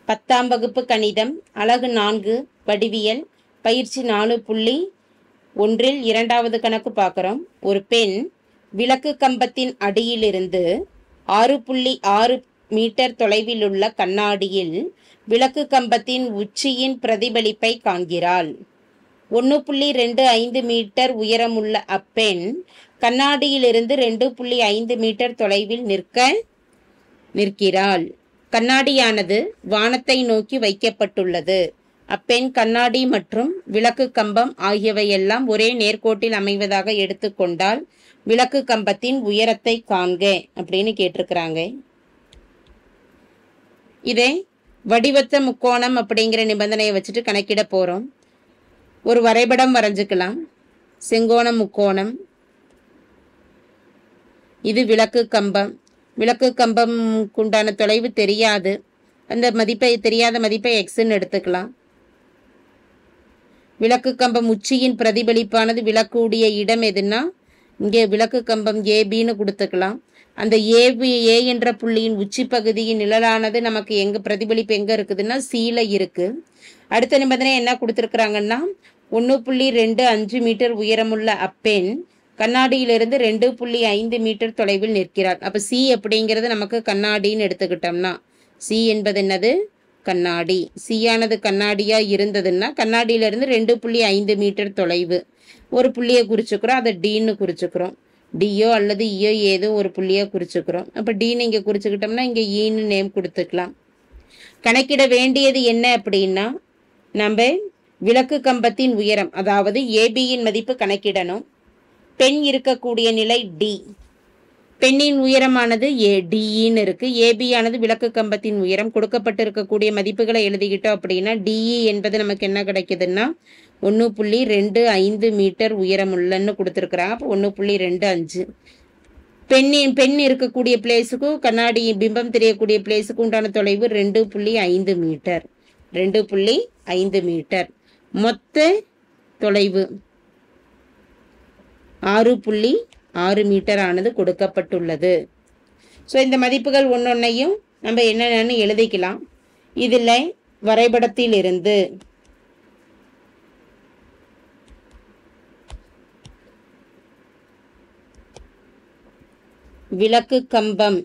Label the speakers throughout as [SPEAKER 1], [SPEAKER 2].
[SPEAKER 1] பத்தாம் வகுப்பு கணிதம் அலகு நான்கு வடிவியல் பயிற்சி நாலு புள்ளி ஒன்றில் இரண்டாவது கணக்கு பார்க்குறோம் ஒரு பெண் விளக்கு கம்பத்தின் அடியிலிருந்து ஆறு புள்ளி ஆறு மீட்டர் தொலைவில் உள்ள கண்ணாடியில் விளக்கு கம்பத்தின் உச்சியின் பிரதிபலிப்பை காண்கிறாள் ஒன்று புள்ளி ரெண்டு ஐந்து மீட்டர் உயரமுள்ள அப்பெண் கண்ணாடியிலிருந்து ரெண்டு புள்ளி ஐந்து மீட்டர் தொலைவில் நிற்க நிற்கிறாள் கண்ணாடியானது வானத்தை நோக்கி வைக்கப்பட்டுள்ளது அப்பெண் கண்ணாடி மற்றும் விளக்கு கம்பம் ஆகியவையெல்லாம் ஒரே நேர்கோட்டில் அமைவதாக எடுத்துக்கொண்டால் விளக்கு கம்பத்தின் உயரத்தை காண்க அப்படின்னு கேட்டிருக்கிறாங்க இதே வடிவத்த முக்கோணம் அப்படிங்கிற நிபந்தனையை வச்சுட்டு கணக்கிட போகிறோம் ஒரு வரைபடம் வரைஞ்சுக்கலாம் செங்கோண முக்கோணம் இது விளக்கு கம்பம் விளக்கு கம்பம்க்கு உண்டான தொலைவு தெரியாது அந்த மதிப்பை தெரியாத மதிப்பை எக்ஸ்ன்னு எடுத்துக்கலாம் விளக்கு கம்பம் உச்சியின் பிரதிபலிப்பானது விளக்கூடிய இடம் எதுன்னா இங்கே விளக்கு கம்பம் ஏபின்னு கொடுத்துக்கலாம் அந்த ஏபி ஏ என்ற புள்ளியின் உச்சி பகுதியின் நிழலானது நமக்கு எங்க பிரதிபலிப்பு எங்க இருக்குதுன்னா சீல இருக்கு அடுத்த நிபந்தனை என்ன கொடுத்துருக்குறாங்கன்னா ஒன்று புள்ளி ரெண்டு அஞ்சு மீட்டர் உயரமுள்ள அப்பெண் கண்ணாடியிலிருந்து ரெண்டு புள்ளி ஐந்து மீட்டர் தொலைவில் நிற்கிறார் அப்போ சி அப்படிங்கிறது நமக்கு கண்ணாடின்னு எடுத்துக்கிட்டோம்னா சி என்பது என்னது கண்ணாடி சியானது கண்ணாடியா இருந்ததுன்னா கண்ணாடியிலிருந்து ரெண்டு புள்ளி ஐந்து மீட்டர் தொலைவு ஒரு புள்ளியை குறிச்சுக்கிறோம் அதை டீன்னு குறிச்சுக்கிறோம் டியோ அல்லது இயோ ஏதோ ஒரு புள்ளியை குறிச்சுக்கிறோம் அப்போ டீன்னு இங்கே குறிச்சுக்கிட்டோம்னா இங்கே ஈன்னு நேம் கொடுத்துக்கலாம் கணக்கிட வேண்டியது என்ன அப்படின்னா நம்ம விளக்கு கம்பத்தின் உயரம் அதாவது ஏபியின் மதிப்பு கணக்கிடணும் பெண் இருக்கக்கூடிய நிலை டி பெண்ணின் உயரமானது ஏ டிஇன்னு இருக்கு ஏபி ஆனது விளக்கு கம்பத்தின் உயரம் கொடுக்கப்பட்டு இருக்கக்கூடிய மதிப்புகளை எழுதிக்கிட்டோம் அப்படின்னா டிஇ என்பது நமக்கு என்ன கிடைக்குதுன்னா ஒன்று புள்ளி ரெண்டு ஐந்து மீட்டர் உயரமுள்ளன்னு கொடுத்துருக்குறாங்க அப்போ ஒன்று புள்ளி ரெண்டு அஞ்சு பெண்ணின் பெண் இருக்கக்கூடிய பிளேஸுக்கும் கண்ணாடி பிம்பம் தெரியக்கூடிய பிளேஸுக்கும் உண்டான தொலைவு ரெண்டு புள்ளி ஐந்து மீட்டர் ரெண்டு புள்ளி ஐந்து மீட்டர் மொத்த தொலைவு ஆறு புள்ளி ஆறு மீட்டர் ஆனது கொடுக்கப்பட்டுள்ளது ஸோ இந்த மதிப்புகள் ஒன்றொன்னையும் நம்ம என்னென்னு எழுதிக்கலாம் இதில் வரைபடத்தில் இருந்து விளக்கு கம்பம்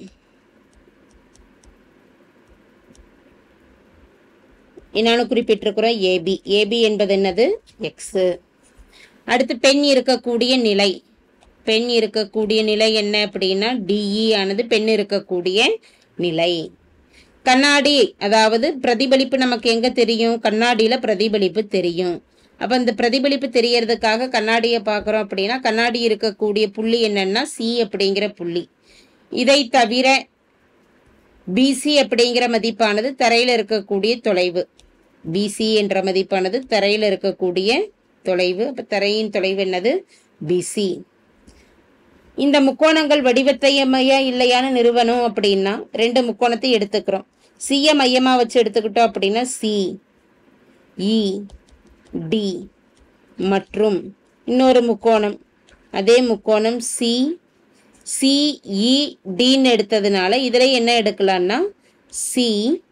[SPEAKER 1] என்னன்னு குறிப்பிட்டிருக்கிறோம் ஏபி ஏபி என்பது என்னது எக்ஸு அடுத்து பெண் இருக்கக்கூடிய நிலை பெண் இருக்கக்கூடிய நிலை என்ன அப்படின்னா டிஇ ஆனது பெண் இருக்கக்கூடிய நிலை கண்ணாடி அதாவது பிரதிபலிப்பு நமக்கு எங்க தெரியும் கண்ணாடியில பிரதிபலிப்பு தெரியும் அப்ப இந்த பிரதிபலிப்பு தெரியறதுக்காக கண்ணாடியை பார்க்குறோம் அப்படின்னா கண்ணாடி இருக்கக்கூடிய புள்ளி என்னன்னா சி அப்படிங்கிற புள்ளி இதை தவிர பிசி அப்படிங்கிற மதிப்பானது தரையில் இருக்கக்கூடிய தொலைவு பிசி என்ற மதிப்பானது தரையில் இருக்கக்கூடிய தொலைவு அப்போ தரையின் தொலைவு என்னது பிசி இந்த முக்கோணங்கள் வடிவத்தை மையா இல்லையான்னு நிறுவனம் அப்படின்னா ரெண்டு முக்கோணத்தை எடுத்துக்கிறோம் சிய மையமா வச்சு எடுத்துக்கிட்டோம் அப்படின்னா சி இ டி மற்றும் இன்னொரு முக்கோணம் அதே முக்கோணம் சி சிஇ டின்னு எடுத்ததுனால இதில் என்ன எடுக்கலாம்னா சி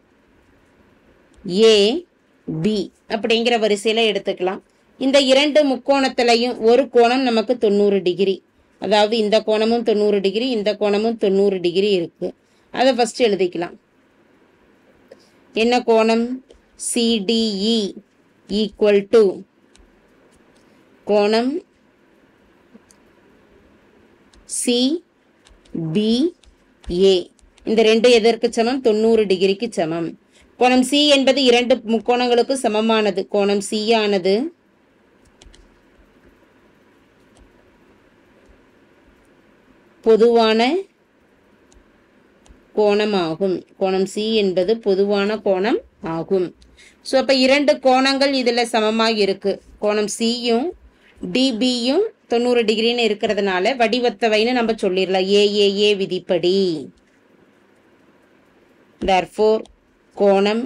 [SPEAKER 1] ஏ பி அப்படிங்கிற வரிசையில் எடுத்துக்கலாம் இந்த இரண்டு முக்கோணத்திலையும் ஒரு கோணம் நமக்கு தொண்ணூறு டிகிரி அதாவது இந்த கோணமும் தொண்ணூறு டிகிரி இந்த கோணமும் தொண்ணூறு டிகிரி இருக்கு அதை ஃபர்ஸ்ட் எழுதிக்கலாம் என்ன கோணம் சிடிஇ ஈக்குவல் டு கோணம் சி பி ஏ இந்த ரெண்டு எதற்கு சமம் தொண்ணூறு டிகிரிக்கு சமம் கோணம் சி என்பது இரண்டு முக்கோணங்களுக்கு சமமானது கோணம் சி ஆனது பொதுவான கோணமாகும் கோணம் சி என்பது பொதுவான கோணம் ஆகும் ஸோ அப்போ இரண்டு கோணங்கள் இதில் சமமாக இருக்கு கோணம் சியும் டிபியும் தொண்ணூறு டிகிரின்னு இருக்கிறதுனால வடிவத்தவைன்னு நம்ம சொல்லிடலாம் ஏஏஏ விதிப்படி தர்ஃபோர் கோணம்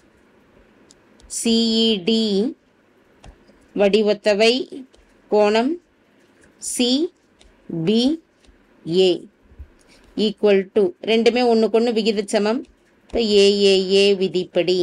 [SPEAKER 1] சிஇடி வடிவத்தவை கோணம் C B A equal to ரெண்டுமே ஒன்றுக்கு ஒன்று விகித சமம் இப்போ ஏஏஏ விதிப்படி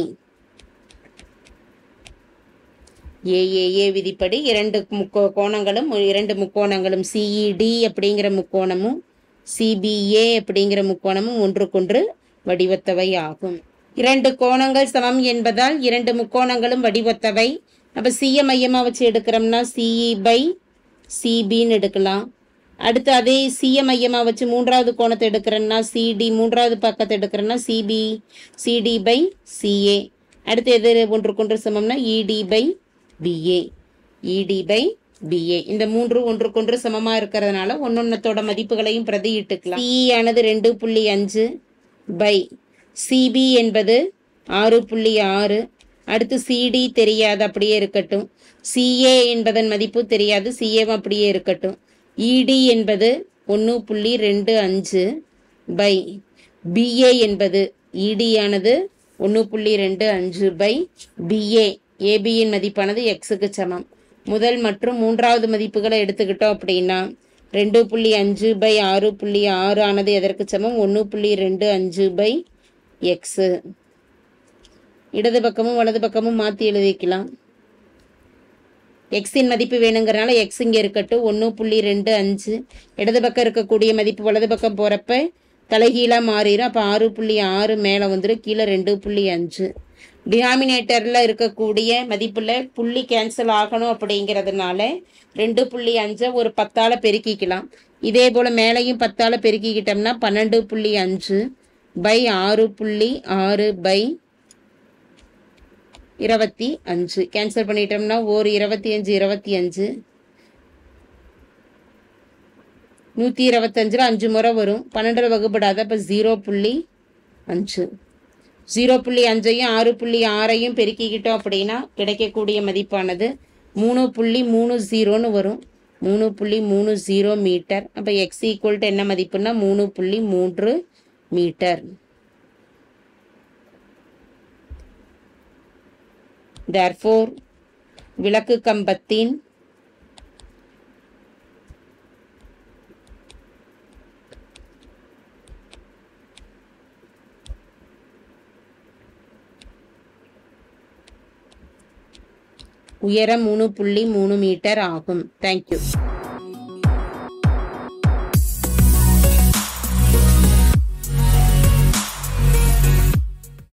[SPEAKER 1] ஏஏஏ விதிப்படி இரண்டு முக்கோ கோணங்களும் இரண்டு முக்கோணங்களும் சிஇடி அப்படிங்கிற முக்கோணமும் சிபிஏ அப்படிங்கிற முக்கோணமும் ஒன்றுக்கொன்று வடிவத்தவை ஆகும் இரண்டு கோணங்கள் சமம் என்பதால் இரண்டு முக்கோணங்களும் வடிவத்தவை அப்போ சியை மையமாக வச்சு எடுக்கிறோம்னா சிஇ பை சிபின்னு எடுக்கலாம் அடுத்து அதே சியை மையமாக வச்சு மூன்றாவது கோணத்தை எடுக்கிறேன்னா சிடி மூன்றாவது பக்கத்தை எடுக்கிறேன்னா சிபி சிடி பை சிஏ அடுத்து எது ஒன்றுக்கொன்று சமம்னா ED by BA ED by BA இந்த மூன்று ஒன்றுக்கொன்று சமமாக இருக்கிறதுனால ஒன்னொன்னத்தோட மதிப்புகளையும் பிரதியிட்டுக்கலாம் சிஇ ஆனது ரெண்டு புள்ளி அஞ்சு பை சிபி என்பது ஆறு புள்ளி ஆறு அடுத்து சிடி தெரியாது அப்படியே இருக்கட்டும் சிஏ என்பதன் மதிப்பு தெரியாது சிஏவும் அப்படியே இருக்கட்டும் இடி என்பது ஒன்று புள்ளி ரெண்டு அஞ்சு பை பிஏ என்பது இடி ஆனது ஒன்று புள்ளி ரெண்டு அஞ்சு பை பிஏ ஏபியின் மதிப்பானது எக்ஸுக்கு சமம் முதல் மற்றும் மூன்றாவது மதிப்புகளை எடுத்துக்கிட்டோம் அப்படின்னா ரெண்டு புள்ளி அஞ்சு பை ஆறு புள்ளி ஆறு ஆனது எதற்கு சமம் ஒன்று புள்ளி ரெண்டு அஞ்சு பை எக்ஸு இடது பக்கமும் வலது பக்கமும் மாற்றி எழுதிக்கலாம் எக்ஸின் மதிப்பு வேணுங்கிறனால எக்ஸ் இங்கே இருக்கட்டும் ஒன்று புள்ளி ரெண்டு அஞ்சு இடது பக்கம் இருக்கக்கூடிய மதிப்பு வலது பக்கம் போகிறப்ப தலைகீழாக மாறிடும் அப்போ ஆறு புள்ளி ஆறு மேலே வந்துடும் கீழே ரெண்டு புள்ளி அஞ்சு டினாமினேட்டரில் இருக்கக்கூடிய மதிப்பில் புள்ளி கேன்சல் ஆகணும் அப்படிங்கிறதுனால ரெண்டு புள்ளி அஞ்சை ஒரு பத்தால் பெருக்கிக்கலாம் இதே போல் மேலேயும் பத்தால் பெருக்கிக்கிட்டோம்னா பன்னெண்டு புள்ளி அஞ்சு பை ஆறு புள்ளி ஆறு பை இருபத்தி அஞ்சு கேன்சல் பண்ணிட்டோம்னா ஒரு இருபத்தி அஞ்சு இருபத்தி அஞ்சு நூற்றி இருபத்தஞ்சில் அஞ்சு முறை வரும் பன்னெண்டில் வகுப்படாத அப்போ ஜீரோ புள்ளி அஞ்சு ஜீரோ புள்ளி அஞ்சையும் ஆறு புள்ளி ஆறையும் பெருக்கிக்கிட்டோம் அப்படின்னா கிடைக்கக்கூடிய மதிப்பானது மூணு புள்ளி மூணு ஜீரோன்னு வரும் மூணு புள்ளி மூணு ஜீரோ மீட்டர் அப்போ எக்ஸ் ஈக்குவல் டு என்ன மதிப்புன்னா மூணு புள்ளி மூன்று மீட்டர் therefore விளக்கு கம்பத்தின் உயரம் மூணு புள்ளி மூணு மீட்டர் ஆகும் தேங்க்யூ